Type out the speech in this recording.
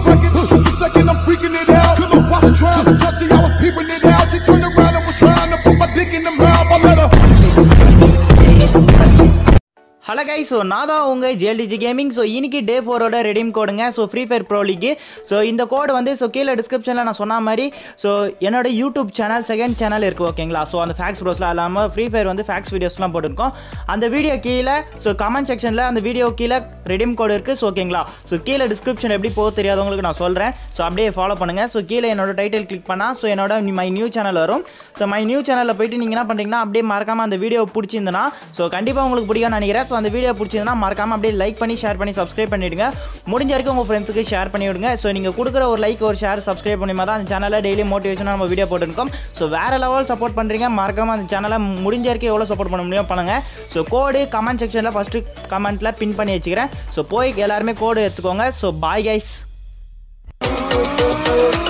second, just a second, I'm freaking it out. Cause I'm watching trying to touch it, I was peeping it out. She turned around and was trying to put my dick in the mouth. I let her. Hello guys so நான் தான் உங்கள் GLDG gaming so இன்னைக்கு day ஃபோரோட redeem கோடுங்க so free fire pro league so இந்த code வந்து so கீழே டிஸ்கிரிப்ஷனில் நான் சொன்ன மாதிரி ஸோ என்னோட யூடியூப் சேனல் செகண்ட் சேனல் இருக்குது ஓகேங்களா ஸோ அந்த ஃபேக்ஸ் ப்ரோஸ்லாம் இல்லாமல் ஃப்ரீ ஃபயர் வந்து ஃபேக்ஸ் வீடியோஸ்லாம் போட்டிருக்கோம் அந்த வீடியோ கீழே ஸோ கமெண்ட் செக்ஷனில் அந்த வீடியோ கீழே ரெடீம் கோடு இருக்குது ஸோ ஓகேங்களா ஸோ கீழே டிஸ்கிரிப்ஷன் எப்படி போக தெரியாதவங்களுக்கு நான் சொல்கிறேன் ஸோ அப்படியே ஃபாலோ பண்ணுங்கள் ஸோ கீழே என்னோட டைட்டில் கிளிக் பண்ணால் ஸோ என்னோட மை நியூ சேனல் வரும் ஸோ மை நியூ சேனலில் போயிட்டு நீங்கள் என்ன பண்ணுறீங்கன்னா அப்படியே மறக்காமல் அந்த வீடியோ பிடிச்சிருந்தனா ஸோ கண்டிப்பாக உங்களுக்கு பிடிக்கும்னு நினைக்கிறேன் ஸோ அந்த வீடியோ பிடிச்சிருந்தா மறக்காமல் அப்படியே லைக் பண்ணி ஷேர் பண்ணி சப்ஸ்கிரைப் பண்ணிவிடுங்க முடிஞ்ச வரைக்கும் உங்கள் ஃப்ரெண்ட்ஸுக்கு ஷேர் பண்ணி விடுங்க ஸோ நீங்கள் கொடுக்குற ஒரு லைக் ஒரு ஷேர் சப்ஸ்கிரைப் பண்ணி தான் அந்த சேனலில் டெய்லி மோட்டிவேஷனாக நம்ம வீடியோ போட்டுருக்கோம் ஸோ வேறு லெவல் சப்போர்ட் பண்ணுறீங்க மறக்காமல் அந்த சேனலை முடிஞ்ச வரைக்கும் எவ்வளோ சப்போர்ட் பண்ண முடியும் பண்ணுங்கள் ஸோ கோடு கமெண்ட் செக்ஷனில் ஃபஸ்ட்டு கமெண்ட்டில் பின் பண்ணி வச்சுக்கிறேன் ஸோ போய் எல்லாருமே கோடு எடுத்துக்கோங்க ஸோ பாய் கைஸ்